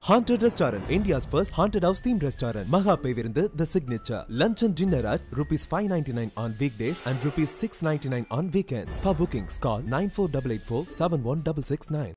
Haunted Restaurant, India's first haunted house themed restaurant. Maha Pevirundu, the signature. Lunch and dinner at rupees 599 on weekdays and rupees 699 on weekends. For bookings, call 94884 71669.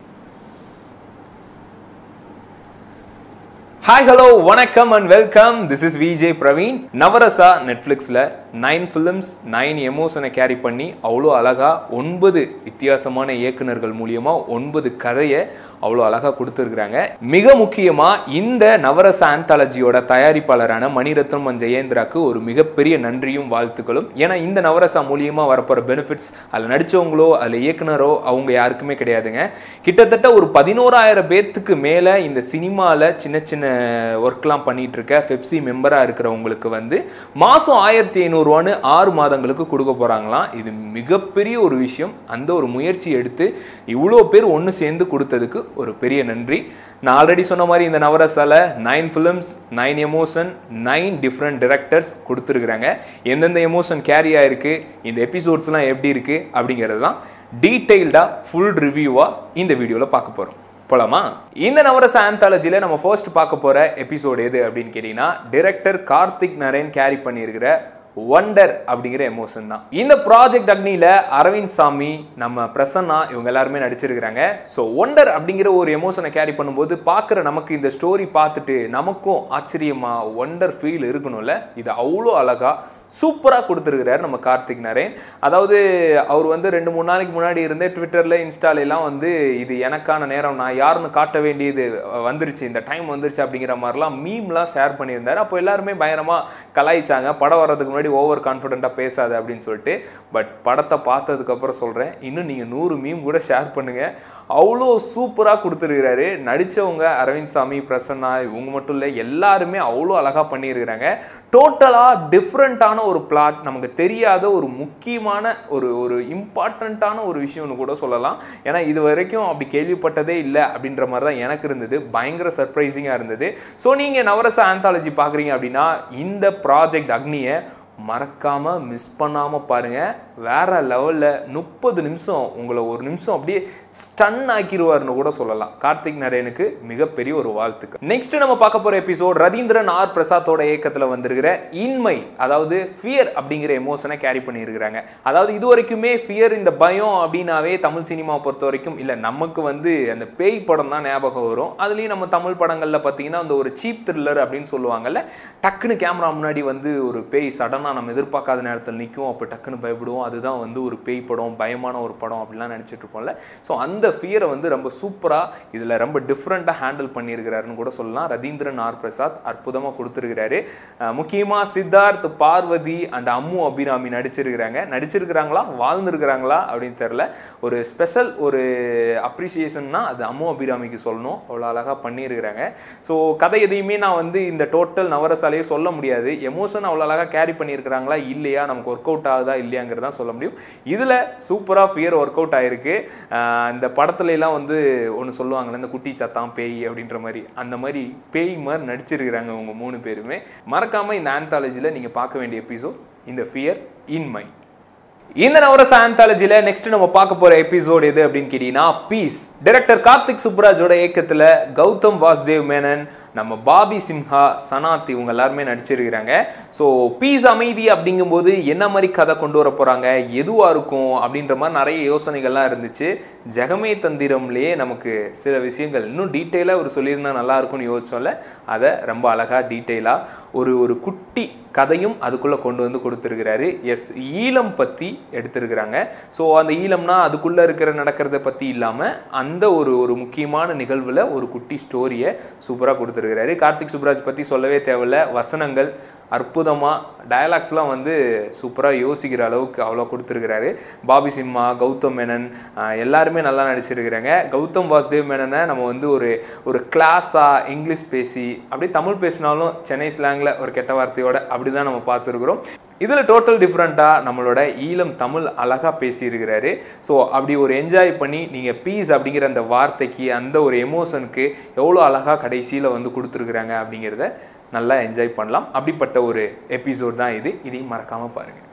Hi hello வணக்கம் and welcome this is Vijay Praveen Navarasa நெட்ஃப்ளிக்ஸில் nine films nine எமோஷனை carry பண்ணி அவ்வளோ அழகாக ஒன்பது வித்தியாசமான இயக்குனர்கள் மூலியமாக ஒன்பது கதையை அவ்வளோ அழகாக கொடுத்துருக்குறாங்க மிக முக்கியமாக இந்த நவரச ஆந்தாலஜியோட தயாரிப்பாளரான மணிரத்னம் அண்ட் ஜெயேந்திராக்கு ஒரு மிகப்பெரிய நன்றியும் வாழ்த்துக்களும் ஏன்னா இந்த நவரசா மூலியமாக வரப்போகிற பெனிஃபிட்ஸ் அதில் நடித்தவங்களோ அதில் இயக்குனரோ அவங்க யாருக்குமே கிடையாதுங்க கிட்டத்தட்ட ஒரு பதினோராயிரம் பேர்த்துக்கு மேலே இந்த சினிமாவில் சின்ன சின்ன ஒர்க்லாம் பண்ணிட்டு இருக்க ஃபெப்சி மெம்பராக இருக்கிறவங்களுக்கு வந்து மாதம் ஆயிரத்தி ஐநூறுரூவான்னு ஆறு மாதங்களுக்கு கொடுக்க போகிறாங்களாம் இது மிகப்பெரிய ஒரு விஷயம் அந்த ஒரு முயற்சி எடுத்து இவ்வளோ பேர் ஒன்று சேர்ந்து கொடுத்ததுக்கு ஒரு பெரிய நன்றி நான் ஆல்ரெடி சொன்ன மாதிரி இந்த நவரசால nine films nine emotion nine different directors கொடுத்துருக்குறாங்க எந்தெந்த எமோஷன் கேரி ஆயிருக்கு இந்த எபிசோட்ஸ்லாம் எப்படி இருக்கு அப்படிங்கிறது தான் டீட்டெயில்டாக ஃபுல் ரிவ்யூவாக இந்த வீடியோவில் பார்க்க போகிறோம் போலாமா இந்த நவரச ஆந்தாலஜில நம்ம ஃபர்ஸ்ட் பார்க்க போற எபிசோட் எது அப்படின்னு கேட்டீங்கன்னா டிரெக்டர் கார்த்திக் நரேன் கேரி பண்ணியிருக்கிற ஒண்டர் அப்படிங்கிற எமோஷன் தான் இந்த ப்ராஜெக்ட் அக்னியில அரவிந்த் சாமி நம்ம பிரசன்னா இவங்க எல்லாருமே நடிச்சிருக்கிறாங்க ஸோ ஒண்டர் அப்படிங்கிற ஒரு எமோஷனை கேரி பண்ணும்போது பார்க்குற நமக்கு இந்த ஸ்டோரி பார்த்துட்டு நமக்கும் ஆச்சரியமா ஒண்டர் ஃபீல் இருக்கணும்ல இது அவ்வளோ அழகா சூப்பராக கொடுத்துருக்கிறாரு நம்ம கார்த்திக் நரேன் அதாவது அவர் வந்து ரெண்டு மூணு நாளைக்கு முன்னாடி இருந்தே ட்விட்டரில் இன்ஸ்டாலெல்லாம் வந்து இது எனக்கான நேரம் நான் யாருன்னு காட்ட வேண்டியது வந்துருச்சு இந்த டைம் வந்துருச்சு அப்படிங்கிற மாதிரிலாம் மீம்லாம் ஷேர் பண்ணியிருந்தாரு அப்போ எல்லாருமே பயங்கரமாக கலாய்ச்சாங்க படம் வர்றதுக்கு முன்னாடி ஓவர் கான்ஃபிடென்ட்டாக பேசாது அப்படின்னு சொல்லிட்டு பட் படத்தை பார்த்ததுக்கப்புறம் சொல்கிறேன் இன்னும் நீங்கள் நூறு மீம் கூட ஷேர் பண்ணுங்கள் அவ்வளோ சூப்பராக கொடுத்துருக்கிறாரு நடித்தவங்க அரவிந்த் சாமி பிரசன்னா இவங்க மட்டும் இல்லை எல்லாருமே அவ்வளோ அழகாக பண்ணியிருக்கிறாங்க டோட்டலாக டிஃப்ரெண்ட்டான ஒரு பிளாட் நமக்கு தெரியாத ஒரு முக்கியமான ஒரு ஒரு இம்பார்ட்டண்ட்டான ஒரு விஷயம்னு கூட சொல்லலாம் ஏன்னா இது வரைக்கும் அப்படி கேள்விப்பட்டதே இல்லை அப்படின்ற மாதிரி தான் எனக்கு இருந்தது பயங்கர சர்ப்ரைசிங்காக இருந்தது ஸோ நீங்கள் நவரச ஆந்தாலஜி பார்க்குறீங்க அப்படின்னா இந்த ப்ராஜெக்ட் அக்னியை மறக்காம மிஸ் பண்ணாம பாருங்க வேற லெவல்ல முப்பது நிமிஷம் உங்களை ஒரு நிமிஷம் அப்படியே ஸ்டன் ஆக்கிடுவார்னு கூட சொல்லலாம் கார்த்திக் நரேனுக்கு மிகப்பெரிய ஒரு வாழ்த்துக்கள் நெக்ஸ்ட் நம்ம பார்க்க போற எபிசோட் ரவீந்திரன் ஆர் பிரசாத்தோட இயக்கத்துல வந்திருக்கிற இன்மை அதாவது ஃபியர் அப்படிங்கிற எமோஷனை கேரி பண்ணியிருக்கிறாங்க அதாவது இது வரைக்குமே ஃபியர் இந்த பயம் அப்படின்னாவே தமிழ் சினிமா பொறுத்த வரைக்கும் இல்லை நமக்கு வந்து அந்த பேய் படம் தான் ஞாபகம் வரும் அதுலேயும் நம்ம தமிழ் படங்கள்ல பார்த்தீங்கன்னா அந்த ஒரு சீப் த்ரில்லர் அப்படின்னு சொல்லுவாங்கல்ல டக்குன்னு கேமரா முன்னாடி வந்து ஒரு பேய் சடனாக நம்ம எதிர்பார்க்காத நேரத்தில் நிற்கும் அப்போ டக்குன்னு பயப்படுவோம் அதுதான் வந்து ஒரு பேய் படம் பயமான ஒரு படம் அப்படிலாம் நினச்சிட்டு இருப்போம்ல ஸோ அந்த ஃபியரை வந்து ரொம்ப சூப்பராக இதில் ரொம்ப டிஃப்ரெண்ட்டாக ஹேண்டில் பண்ணியிருக்கிறாருன்னு கூட சொல்லலாம் ரதீந்திரன் ஆர் பிரசாத் அற்புதமாக கொடுத்துருக்கிறாரு முக்கியமாக சித்தார்த் பார்வதி அண்ட் அம்மு அபிராமி நடிச்சிருக்கிறாங்க நடிச்சிருக்கிறாங்களா வாழ்ந்துருக்கிறாங்களா அப்படின்னு தெரில ஒரு ஸ்பெஷல் ஒரு அப்ரிசியேஷன்னா அது அம்மு அபிராமிக்கு சொல்லணும் அவ்வளோ அழகாக பண்ணியிருக்கிறாங்க ஸோ கதை எதையுமே நான் வந்து இந்த டோட்டல் நவரசாலையே சொல்ல முடியாது எமோஷன் அவ்வளோ அழகாக கேரி பண்ணியிருக்கிறாங்களா இல்லையா நமக்கு ஒர்க் அவுட் ஆகுதா இல்லையாங்கிறது தான் சொல்ல முடியும் இதில் சூப்பராக ஃபியர் ஒர்க் அவுட் ஆயிருக்கு இந்த படத்துல எல்லாம் வந்து ஒன்று சொல்லுவாங்கல்ல இந்த குட்டி சத்தான் பேய் அப்படின்ற மாதிரி அந்த மாதிரி பேய் மாதிரி நடிச்சிருக்கிறாங்க அவங்க மூணு பேருமே மறக்காம இந்த ஆந்தாலஜியில் நீங்கள் பார்க்க வேண்டிய எபிசோட் இந்த ஃபியர் இன் மை இந்த நவரச ஆந்தாலஜில நெக்ஸ்ட் நம்ம பார்க்க போற எபிசோட் எது அப்படின்னு கேட்டீங்கன்னா பீஸ் டைரக்டர் கார்த்திக் சுப்ராஜோட இயக்கத்துல கௌதம் வாஸ்தேவ் மேனன் நம்ம பாபி சிம்ஹா சனாத் இவங்க எல்லாருமே நடிச்சிருக்கிறாங்க ஸோ பீஸ் அமைதி அப்படிங்கும்போது என்ன மாதிரி கதை கொண்டு வர போகிறாங்க எதுவாக இருக்கும் அப்படின்ற மாதிரி நிறைய யோசனைகள்லாம் இருந்துச்சு ஜெகமே தந்திரம்லேயே நமக்கு சில விஷயங்கள் இன்னும் டீட்டெயிலாக ஒரு சொல்லியிருந்தா நல்லா இருக்கும்னு யோசிச்சோம்ல அதை ரொம்ப அழகாக டீட்டெயிலாக ஒரு ஒரு குட்டி கதையும் அதுக்குள்ளே கொண்டு வந்து கொடுத்துருக்கிறாரு எஸ் ஈழம் பற்றி எடுத்திருக்கிறாங்க ஸோ அந்த ஈழம்னா அதுக்குள்ளே இருக்கிற நடக்கிறத பற்றி இல்லாமல் அந்த ஒரு ஒரு முக்கியமான நிகழ்வில் ஒரு குட்டி ஸ்டோரியை சூப்பராக கொடுத்துருக்கிறாரு கார்த்திக் சுப்ராஜ் பற்றி சொல்லவே தேவையில்ல வசனங்கள் அற்புதமாக டயலாக்ஸ்லாம் வந்து சூப்பராக யோசிக்கிற அளவுக்கு அவ்வளோ கொடுத்துருக்கிறாரு பாபி சிம்மா கௌதம் மேனன் எல்லாருமே நல்லா நடிச்சிருக்கிறாங்க கௌதம் வாசுதேவ் மேனனை நம்ம வந்து ஒரு ஒரு கிளாஸாக இங்கிலீஷ் பேசி அப்படியே தமிழ் பேசினாலும் சென்னை ஸ்லாங்கில் ஒரு கெட்ட வார்த்தையோட அப்படி தான் நம்ம பார்த்துருக்குறோம் இதில் டோட்டல் டிஃப்ரெண்ட்டாக நம்மளோட ஈழம் தமிழ் அழகாக பேசியிருக்கிறாரு ஸோ அப்படி ஒரு என்ஜாய் பண்ணி நீங்கள் பீஸ் அப்படிங்கிற அந்த வார்த்தைக்கு அந்த ஒரு எமோஷனுக்கு எவ்வளோ அழகாக கடைசியில் வந்து கொடுத்துருக்குறாங்க அப்படிங்கிறத நல்லா என்ஜாய் பண்ணலாம் அப்படிப்பட்ட ஒரு எபிசோட் தான் இது இதையும் மறக்காமல் பாருங்கள்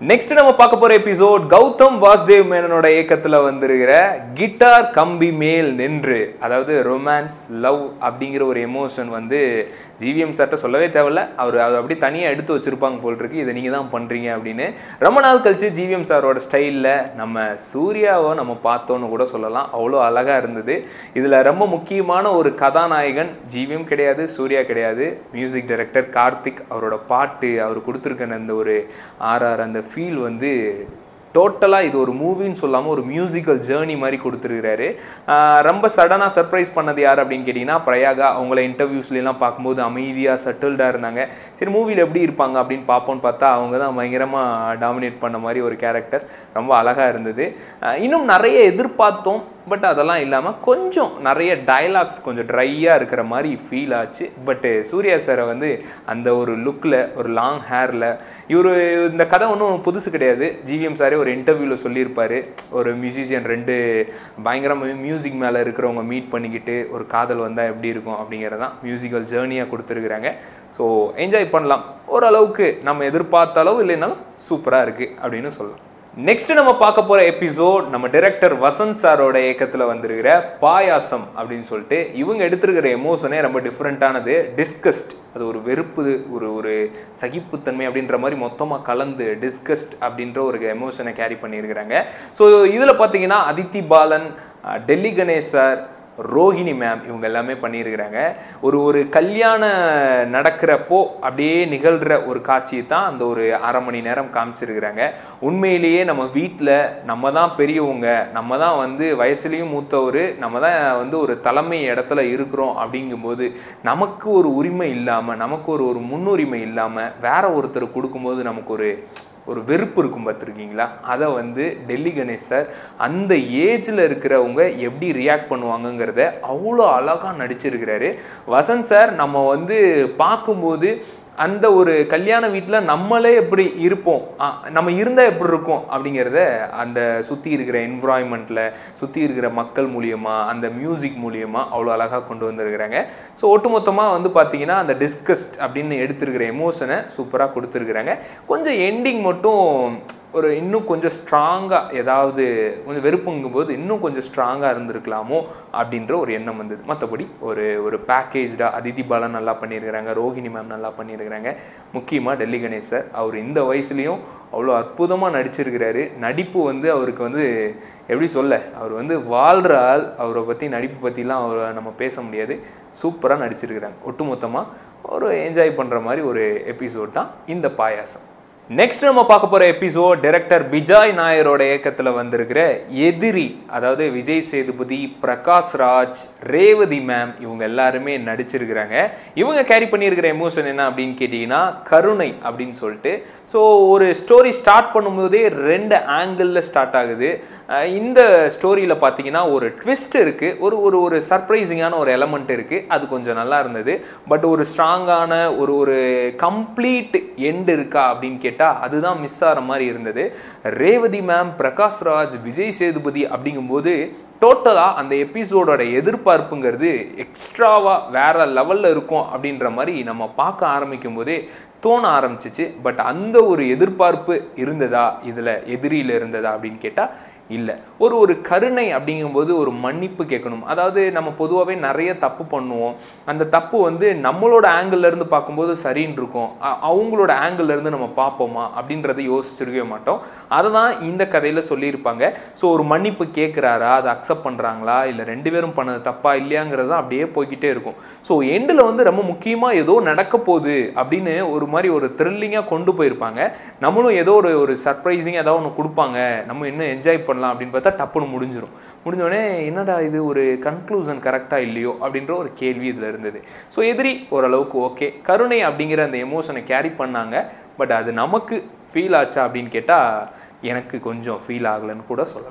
நெக்ஸ்ட் நம்ம பார்க்க போற எபிசோட் கௌதம் வாசுதேவ் மேனனோட இயக்கத்துல வந்திருக்கிற கிட்டார் கம்பி மேல் நின்று அதாவது ரொமான்ஸ் லவ் அப்படிங்கிற ஒரு எமோஷன் வந்து ஜிவிஎம் சார்ட்ட சொல்லவே தேவையில்ல அவர் அவர் அப்படி தனியாக எடுத்து வச்சிருப்பாங்க போல் இருக்கு இதை நீங்கள் தான் பண்ணுறீங்க அப்படின்னு ரொம்ப நாள் கழிச்சு ஜிவிஎம் சாரோட ஸ்டைலில் நம்ம சூர்யாவை நம்ம பார்த்தோன்னு கூட சொல்லலாம் அவ்வளோ அழகாக இருந்தது இதில் ரொம்ப முக்கியமான ஒரு கதாநாயகன் ஜிவிஎம் கிடையாது சூர்யா கிடையாது மியூசிக் டைரக்டர் கார்த்திக் அவரோட பாட்டு அவர் கொடுத்துருக்க அந்த ஒரு ஆர்ஆர் அந்த ஃபீல் வந்து டோட்டலாக இது ஒரு மூவின்னு சொல்லாமல் ஒரு மியூசிக்கல் ஜேர்னி மாதிரி கொடுத்துருக்கிறாரு ஆஹ் ரொம்ப சடனாக சர்ப்ரைஸ் பண்ணது யார் அப்படின்னு கேட்டிங்கன்னா பிரயாகா அவங்கள இன்டர்வியூஸ்லாம் பார்க்கும்போது அமைதியாக செட்டில்டாக இருந்தாங்க சரி மூவியில் எப்படி இருப்பாங்க அப்படின்னு பார்ப்போம்னு பார்த்தா அவங்க தான் பயங்கரமாக டாமினேட் பண்ண மாதிரி ஒரு கேரக்டர் ரொம்ப அழகாக இருந்தது ஆஹ் இன்னும் நிறைய எதிர்பார்த்தோம் பட் அதெல்லாம் இல்லாமல் கொஞ்சம் நிறைய டயலாக்ஸ் கொஞ்சம் ட்ரையாக இருக்கிற மாதிரி ஃபீல் ஆச்சு பட்டு சூர்யா சாரை வந்து அந்த ஒரு லுக்கில் ஒரு லாங் ஹேரில் இவர் இந்த கதை ஒன்றும் புதுசு கிடையாது ஜிவிஎம் சாரே ஒரு இன்டர்வியூவில் சொல்லியிருப்பாரு ஒரு மியூசிஷியன் ரெண்டு பயங்கரமாக மியூசிக் மேலே இருக்கிறவங்க மீட் பண்ணிக்கிட்டு ஒரு காதல் வந்தால் எப்படி இருக்கும் அப்படிங்கிறதான் மியூசிக்கல் ஜேர்னியாக கொடுத்துருக்குறாங்க ஸோ என்ஜாய் பண்ணலாம் ஓரளவுக்கு நம்ம எதிர்பார்த்த அளவு இல்லைனாலும் சூப்பராக இருக்குது அப்படின்னு சொல்லலாம் நெக்ஸ்ட் நம்ம பார்க்க போற எபிசோட் நம்ம டைரக்டர் வசந்த் சாரோட இயக்கத்துல வந்திருக்கிற பாயாசம் அப்படின்னு சொல்லிட்டு இவங்க எடுத்திருக்கிற எமோஷனே ரொம்ப டிஃப்ரெண்ட்டானது டிஸ்கஸ்ட் அது ஒரு வெறுப்பு ஒரு ஒரு சகிப்புத்தன்மை அப்படின்ற மாதிரி மொத்தமாக கலந்து டிஸ்கஸ்ட் அப்படின்ற ஒரு எமோஷனை கேரி பண்ணியிருக்கிறாங்க ஸோ இதில் பார்த்தீங்கன்னா அதித்தி பாலன் அஹ், டெல்லி கணேஷ் சார் ரோஹிணி மேம் இவங்க எல்லாமே பண்ணியிருக்கிறாங்க ஒரு ஒரு கல்யாண நடக்கிறப்போ அப்படியே நிகழ்கிற ஒரு காட்சியை தான் அந்த ஒரு அரை மணி நேரம் காமிச்சிருக்கிறாங்க உண்மையிலேயே நம்ம வீட்டில் நம்ம தான் பெரியவங்க நம்ம தான் வந்து வயசுலேயும் மூத்தவர் நம்ம தான் வந்து ஒரு தலைமை இடத்துல இருக்கிறோம் அப்படிங்கும்போது நமக்கு ஒரு உரிமை இல்லாமல் நமக்கு ஒரு ஒரு முன்னுரிமை இல்லாமல் வேற ஒருத்தர் கொடுக்கும்போது நமக்கு ஒரு ஒரு வெறுப்பு இருக்கும் பார்த்துருக்கீங்களா அதை வந்து டெல்லி கணேஷ் சார் அந்த ஏஜில் இருக்கிறவங்க எப்படி ரியாக்ட் பண்ணுவாங்கங்கிறத அவ்வளோ அழகாக நடிச்சிருக்கிறாரு வசந்த் சார் நம்ம வந்து பார்க்கும்போது அந்த ஒரு கல்யாண வீட்டில் நம்மளே எப்படி இருப்போம் ஆ, நம்ம இருந்தால் எப்படி இருக்கும் அப்படிங்கிறத அந்த சுற்றி இருக்கிற என்விரான்மெண்ட்டில் சுற்றி இருக்கிற மக்கள் மூலியமா அந்த மியூசிக் மூலியமா அவ்வளோ அழகாக கொண்டு வந்திருக்கிறாங்க ஸோ ஒட்டுமொத்தமாக வந்து பார்த்தீங்கன்னா அந்த டிஸ்கஸ்ட் அப்படின்னு எடுத்திருக்கிற எமோஷனை சூப்பராக கொடுத்துருக்குறாங்க கொஞ்சம் எண்டிங் மட்டும் ஒரு இன்னும் கொஞ்சம் ஸ்ட்ராங்காக ஏதாவது கொஞ்சம் வெறுப்புங்கும்போது இன்னும் கொஞ்சம் ஸ்ட்ராங்காக இருந்திருக்கலாமோ அப்படின்ற ஒரு எண்ணம் வந்தது மற்றபடி ஒரு ஒரு பேக்கேஜாக அதிதி பாலன் நல்லா பண்ணியிருக்கிறாங்க ரோஹிணி மேம் நல்லா பண்ணியிருக்கிறாங்க முக்கியமாக டெல்லி கணேஷ் சார் அவர் இந்த வயசுலேயும் அவ்வளோ அற்புதமாக நடிச்சிருக்கிறாரு நடிப்பு வந்து அவருக்கு வந்து எப்படி சொல்ல அவர் வந்து வாழ்கிற ஆள் அவரை பற்றி நடிப்பு பற்றிலாம் அவரை நம்ம பேச முடியாது சூப்பராக நடிச்சிருக்கிறாங்க ஒட்டுமொத்தமாக ஒரு என்ஜாய் பண்ணுற மாதிரி ஒரு எபிசோட் தான் இந்த பாயாசம் நெக்ஸ்ட் நம்ம பார்க்க போற எபிசோட் டைரக்டர் பிஜாய் நாயரோட இயக்கத்துல வந்திருக்கிற எதிரி அதாவது விஜய் சேதுபதி பிரகாஷ் ராஜ் ரேவதி மேம் இவங்க எல்லாருமே நடிச்சிருக்கிறாங்க இவங்க கேரி பண்ணியிருக்கிற எமோஷன் என்ன அப்படின்னு கேட்டிங்கன்னா கருணை அப்படின்னு சொல்லிட்டு ஸோ ஒரு ஸ்டோரி ஸ்டார்ட் பண்ணும்போதே ரெண்டு ஆங்கிளில் ஸ்டார்ட் ஆகுது அஹ் இந்த ஸ்டோரியில் பார்த்தீங்கன்னா ஒரு ட்விஸ்ட் இருக்குது ஒரு ஒரு ஒரு சர்ப்ரைசிங்கான ஒரு எலமெண்ட் இருக்குது அது கொஞ்சம் நல்லா இருந்தது பட் ஒரு ஸ்ட்ராங்கான ஒரு ஒரு கம்ப்ளீட் எண்ட் இருக்கா அப்படின்னு கேட்டால் அதுதான் மிஸ் ஆகிற மாதிரி இருந்தது ரேவதி மேம் பிரகாஷ் ராஜ் விஜய் சேதுபதி அப்படிங்கும்போது டோட்டலாக அந்த எபிசோடோட எதிர்பார்ப்புங்கிறது எக்ஸ்ட்ராவாக வேற லெவலில் இருக்கும் அப்படின்ற மாதிரி நம்ம பார்க்க ஆரம்பிக்கும் போதே தோண ஆரம்பிச்சிச்சு பட் அந்த ஒரு எதிர்பார்ப்பு இருந்ததா இதில் எதிரியில் இருந்ததா அப்படின்னு கேட்டால் இல்லை ஒரு ஒரு கருணை அப்படிங்கும்போது ஒரு மன்னிப்பு கேட்கணும் அதாவது நம்ம பொதுவாகவே நிறைய தப்பு பண்ணுவோம் அந்த தப்பு வந்து நம்மளோட angle ல இருந்து பார்க்கும்போது சரின்னு இருக்கும் அ- அவங்களோட angle ல இருந்து நம்ம பார்ப்போமா அப்படின்றத யோசிச்சிருக்கவே மாட்டோம் அதை தான் இந்த கதையில் சொல்லியிருப்பாங்க ஸோ ஒரு மன்னிப்பு கேட்குறாரா அதை அக்செப்ட் பண்ணுறாங்களா இல்லை ரெண்டு பேரும் பண்ணது தப்பா இல்லையாங்கிறது தான் அப்படியே போய்கிட்டே இருக்கும் ஸோ எண்டில் வந்து ரொம்ப முக்கியமாக ஏதோ நடக்க போகுது அப்படின்னு ஒரு மாதிரி ஒரு த்ரில்லிங்காக கொண்டு போயிருப்பாங்க நம்மளும் ஏதோ ஒரு ஒரு சர்ப்ரைசிங் ஏதாவது ஒன்று கொடுப்பாங்க நம்ம இன்னும் என்ஜாய் பண்ணலாம் அப்படின்னு பார்த்தா டப்புன்னு முடிஞ்சிரும் முடிஞ்சோடனே என்னடா இது ஒரு கன்க்ளூஷன் கரெக்டாக இல்லையோ அப்படின்ற ஒரு கேள்வி இதில் இருந்தது ஸோ எதிரி ஓரளவுக்கு ஓகே கருணை அப்படிங்கிற அந்த எமோஷனை கேரி பண்ணாங்க பட் அது நமக்கு ஃபீல் ஆச்சா அப்படின்னு கேட்டால் எனக்கு கொஞ்சம் ஃபீல் ஆகலைன்னு கூட சொல்லலாம்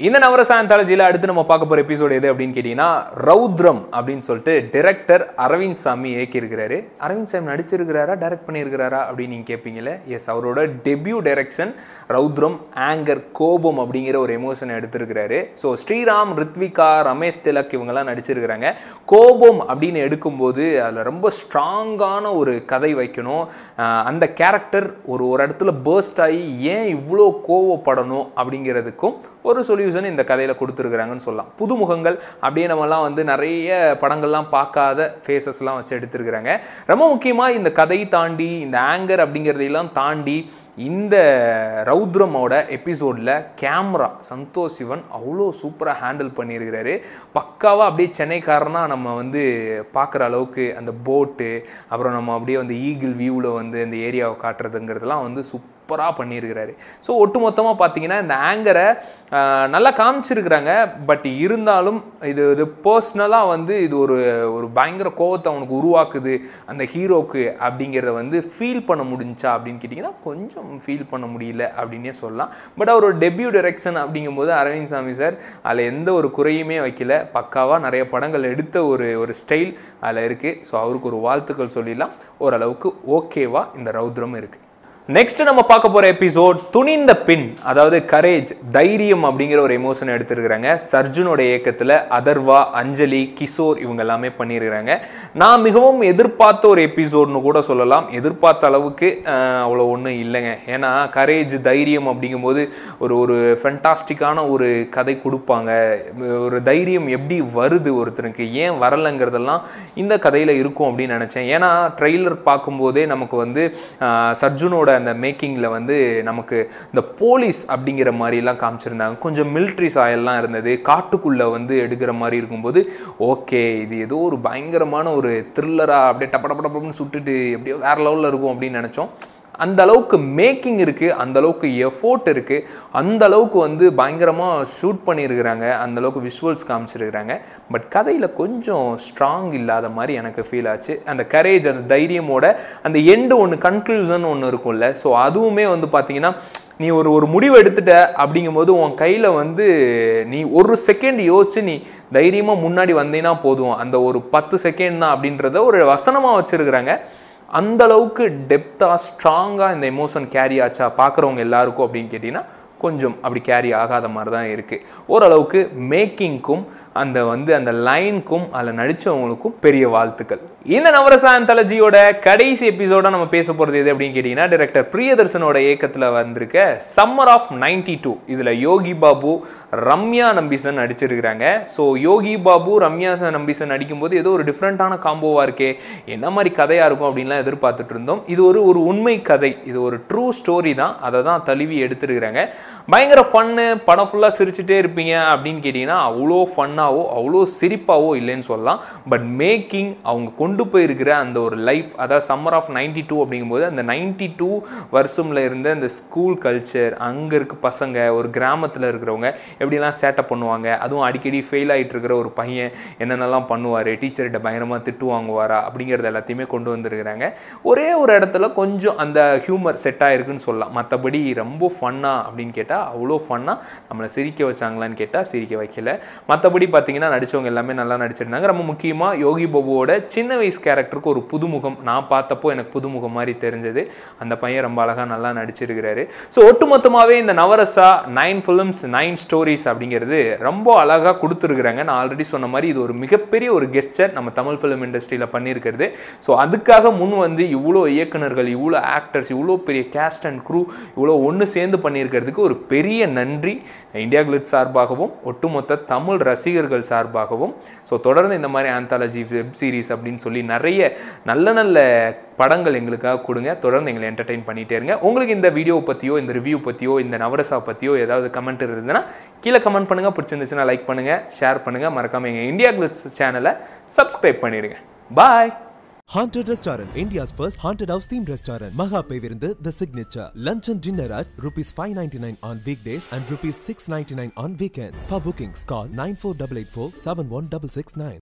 இந்த நவரச ஆந்தாலஜியில் அடுத்து நம்ம பார்க்க போகிற எபிசோடு எது அப்படின்னு கேட்டிங்கன்னா ரௌத்ரம் அப்படின்னு சொல்லிட்டு டிரெக்டர் அரவிந்த் சாமி இயக்கியிருக்கிறாரு அரவிந்த் சாமி நடிச்சிருக்கிறாரா டைரக்ட் பண்ணியிருக்கிறாரா அப்படின்னு நீங்கள் கேட்பீங்களே எஸ் அவரோட டெபியூ டைரக்ஷன் ரௌத்ரம் ஆங்கர் கோபம் அப்படிங்கிற ஒரு எமோஷனை எடுத்திருக்கிறாரு ஸோ ஸ்ரீராம் ரித்விகா ரமேஷ் திலக் இவங்கெல்லாம் நடிச்சிருக்கிறாங்க கோபம் அப்படின்னு எடுக்கும்போது அதில் ரொம்ப ஸ்ட்ராங்கான ஒரு கதை வைக்கணும் ஆஹ் அந்த கேரக்டர் ஒரு ஒரு இடத்துல பேர்ஸ்ட் ஆகி ஏன் இவ்வளோ கோவப்படணும் அப்படிங்கிறதுக்கும் ஒரு சொல்யூஷன் இந்த கதையில் கொடுத்துருக்குறாங்கன்னு சொல்லலாம் புதுமுகங்கள் அப்படியே நம்மலாம் வந்து நிறைய படங்கள்லாம் பார்க்காத ஃபேஸஸ்லாம் வச்சு எடுத்திருக்கிறாங்க ரொம்ப முக்கியமாக இந்த கதை தாண்டி இந்த ஆங்கர் அப்படிங்கிறதையெல்லாம் தாண்டி இந்த ரௌத்ரமோட எபிசோடில் கேமரா சந்தோஷ் சிவன் அவ்வளோ சூப்பராக ஹேண்டில் பண்ணியிருக்கிறாரு பக்காவாக அப்படியே சென்னைக்காரனா நம்ம வந்து பார்க்குற அளவுக்கு அந்த போட்டு அப்புறம் நம்ம அப்படியே வந்து ஈகிள் வியூவில் வந்து அந்த ஏரியாவை காட்டுறதுங்கிறதுலாம் வந்து சூப்பராக பண்ணியிருக்கிறாரு ஸோ ஒட்டுமொத்தமாக பார்த்தீங்கன்னா இந்த ஆங்கரை நல்லா காமிச்சிருக்கிறாங்க பட் இருந்தாலும் இது இது பர்சனலாக வந்து இது ஒரு ஒரு பயங்கர கோவத்தை அவனுக்கு உருவாக்குது அந்த ஹீரோக்கு அப்படிங்கிறத வந்து ஃபீல் பண்ண முடிஞ்சா அப்படின்னு கேட்டிங்கன்னா கொஞ்சம் ஃபீல் பண்ண முடியல அப்படின்னே சொல்லலாம் பட் அவரோட டெபியூ டைரக்ஷன் அப்படிங்கும்போது அரவிந்த் சாமி சார் அதில் எந்த ஒரு குறையுமே வைக்கல பக்காவாக நிறைய படங்கள் எடுத்த ஒரு ஒரு ஸ்டைல் அதில் இருக்குது ஸோ அவருக்கு ஒரு வாழ்த்துக்கள் சொல்லிடலாம் ஓரளவுக்கு ஓகேவா இந்த ரௌத்ரம் இருக்குது நெக்ஸ்ட் நம்ம பார்க்க போற எபிசோட் துணிந்த பின் அதாவது கரேஜ் தைரியம் அப்படிங்கிற ஒரு எமோஷன் எடுத்திருக்கிறாங்க சர்ஜுனோட இயக்கத்தில் அதர்வா அஞ்சலி கிஷோர் இவங்க எல்லாமே பண்ணியிருக்கிறாங்க நான் மிகவும் எதிர்பார்த்த ஒரு எபிசோட்னு கூட சொல்லலாம் எதிர்பார்த்த அளவுக்கு அஹ், அவ்வளோ ஒன்றும் இல்லைங்க ஏன்னா கரேஜ் தைரியம் அப்படிங்கும்போது ஒரு ஒரு ஃபென்டாஸ்டிக்கான ஒரு கதை கொடுப்பாங்க ஒரு தைரியம் எப்படி வருது ஒருத்தனுக்கு ஏன் வரலைங்கிறதெல்லாம் இந்த கதையில் இருக்கும் அப்படின்னு நினச்சேன் ஏன்னா ட்ரெய்லர் பார்க்கும்போதே நமக்கு வந்து ஆஹ், சர்ஜுனோட அந்த மேக்கிங்கில் வந்து நமக்கு இந்த போலீஸ் அப்படிங்கிற மாதிரிலாம் காமிச்சிருந்தாங்க கொஞ்சம் மிலிட்ரி சாயல்லாம் இருந்தது காட்டுக்குள்ளே வந்து எடுக்கிற மாதிரி இருக்கும்போது ஓகே இது ஏதோ ஒரு பயங்கரமான ஒரு த்ரில்லராக அப்படியே டப்ப டப்ப டப்பன்னு சுட்டுட்டு எப்படியோ வேற லெவலில் இருக்கும் அப்படின்னு நினச்சோம் அந்த அளவுக்கு மேக்கிங் இருக்குது அந்த அளவுக்கு எஃபோர்ட் இருக்குது அந்த அளவுக்கு வந்து பயங்கரமாக ஷூட் பண்ணியிருக்கிறாங்க அந்த அளவுக்கு விஷுவல்ஸ் காமிச்சிருக்கிறாங்க பட் கதையில் கொஞ்சம் ஸ்ட்ராங் இல்லாத மாதிரி எனக்கு ஃபீல் ஆச்சு அந்த கரேஜ் அந்த தைரியமோட அந்த எண்டு ஒன்று கன்க்ளூஷன் ஒன்று இருக்கும்ல ஸோ அதுவுமே வந்து பார்த்தீங்கன்னா நீ ஒரு ஒரு முடிவு எடுத்துட்ட அப்படிங்கும்போது உன் கையில் வந்து நீ ஒரு செகண்ட் யோசிச்சு நீ தைரியமாக முன்னாடி வந்தீங்கன்னா போதும் அந்த ஒரு பத்து செகண்ட் தான் அப்படின்றத ஒரு வசனமாக வச்சுருக்குறாங்க அந்த அளவுக்கு டெப்த்தாக ஸ்ட்ராங்காக இந்த எமோஷன் கேரி ஆச்சா பார்க்குறவங்க எல்லாருக்கும் அப்படின்னு கேட்டிங்கன்னா கொஞ்சம் அப்படி கேரி ஆகாத மாதிரி தான் இருக்குது ஓரளவுக்கு மேக்கிங்க்கும் அந்த வந்து அந்த லைனுக்கும் அதில் நடித்தவங்களுக்கும் பெரிய வாழ்த்துக்கள் இந்த நவரச ஆந்தாலஜியோட கடைசி எபிசோட நம்ம பேச போகிறது எது அப்படின்னு கேட்டிங்கன்னா டைரக்டர் பிரியதர்சனோட இயக்கத்தில் வந்திருக்க சம்மர் ஆஃப் நைன்டி டூ இதில் யோகி பாபு ரம்யா நம்பிசன் நடிச்சிருக்கிறாங்க ஸோ யோகி பாபு ரம்யா நம்பிசன் நடிக்கும்போது ஏதோ ஒரு டிஃப்ரெண்ட்டான காம்போவாக இருக்கே என்ன மாதிரி கதையாக இருக்கும் அப்படின்லாம் எதிர்பார்த்துட்டு இருந்தோம் இது ஒரு ஒரு உண்மை கதை இது ஒரு ட்ரூ ஸ்டோரி தான் அதை தான் தழுவி எடுத்துருக்குறாங்க பயங்கர ஃபன்னு படம் ஃபுல்லாக சிரிச்சுட்டே இருப்பீங்க அப்படின்னு கேட்டிங்கன்னா அவ்வளோ ஃபன்னாவோ அவ்வளோ சிரிப்பாவோ இல்லைன்னு சொல்லலாம் பட் மேக்கிங் அவங்க கொண்டு போயிருக்கிற அந்த ஒரு லைஃப் அதாவது சம்மர் ஆஃப் நைன்டி டூ அப்படிங்கும்போது அந்த நைன்டி டூ வருஷம்ல இருந்த அந்த ஸ்கூல் கல்ச்சர் அங்கே இருக்க பசங்க ஒரு கிராமத்தில் இருக்கிறவங்க எப்படிலாம் சேட்டை பண்ணுவாங்க அதுவும் அடிக்கடி ஃபெயில் ஆகிட்டு இருக்கிற ஒரு பையன் என்னென்னலாம் பண்ணுவார் டீச்சர்கிட்ட பயங்கரமாக திட்டு வாங்குவாரா அப்படிங்கிறது எல்லாத்தையுமே கொண்டு வந்திருக்கிறாங்க ஒரே ஒரு இடத்துல கொஞ்சம் அந்த ஹியூமர் செட் ஆயிருக்குன்னு சொல்லலாம் மற்றபடி ரொம்ப ஃபன்னா அப்படின்னு கேட்டால் அவ்வளோ ஃபன்னாக நம்மளை சிரிக்க வச்சாங்களான்னு கேட்டால் சிரிக்க வைக்கல மற்றபடி பார்த்தீங்கன்னா நடித்தவங்க எல்லாமே நல்லா நடிச்சிருந்தாங்க ரொம்ப முக்கியமாக யோகி பாபுவோட சின்ன வயசு கேரக்டருக்கு ஒரு புதுமுகம் நான் பார்த்தப்போ எனக்கு புதுமுகம் மாதிரி தெரிஞ்சது அந்த பையன் ரொம்ப அழகாக நல்லா நடிச்சிருக்கிறாரு ஸோ ஒட்டுமொத்தமாகவே இந்த Navarasa nine films nine stories அப்படிங்கிறது ரொம்ப அழகாக கொடுத்துருக்குறாங்க நான் ஆல்ரெடி சொன்ன மாதிரி இது ஒரு மிகப்பெரிய ஒரு கெஸ்டர் நம்ம தமிழ் ஃபிலிம் இண்டஸ்ட்ரியில் பண்ணியிருக்கிறது ஸோ அதுக்காக முன் வந்து இவ்வளோ இயக்குனர்கள் இவ்வளோ ஆக்டர்ஸ் இவ்வளோ பெரிய கேஸ்ட் அண்ட் க்ரூ இவ்வளோ ஒன்று சேர்ந்து பண்ணியிருக்கிறதுக்கு ஒரு பெரிய நன்றி இந்தியா கிளிட் சார்பாகவும் ஒட்டுமொத்த தமிழ் ரசிகர்கள் சார்பாகவும் ஸோ தொடர்ந்து இந்த மாதிரி ஆந்தாலஜி வெப் சீரிஸ் அப்படின்னு சொல்லி நிறைய நல்ல நல்ல படங்கள் எங்களுக்காக கொடுங்க தொடர்ந்து எங்களை என்டர்டெயின் பண்ணிட்டே இருங்க உங்களுக்கு இந்த வீடியோ பற்றியோ இந்த ரிவ்யூ பற்றியோ இந்த நவரசா பற்றியோ ஏதாவது கமெண்ட் இருந்ததுன்னா கீழே கமெண்ட் பண்ணுங்கள் பிடிச்சிருந்துச்சுன்னா லைக் பண்ணுங்கள் ஷேர் பண்ணுங்கள் மறக்காமல் எங்கள் இந்தியா கிளிட்ஸ் சேனலை சப்ஸ்கிரைப் பண்ணிடுங்க பாய் Haunted Restaurant, India's first haunted house themed restaurant. Mahapay Virundu, the signature. Lunch and dinner at rupees 599 on weekdays and rupees 699 on weekends. For bookings, call 94884 71669.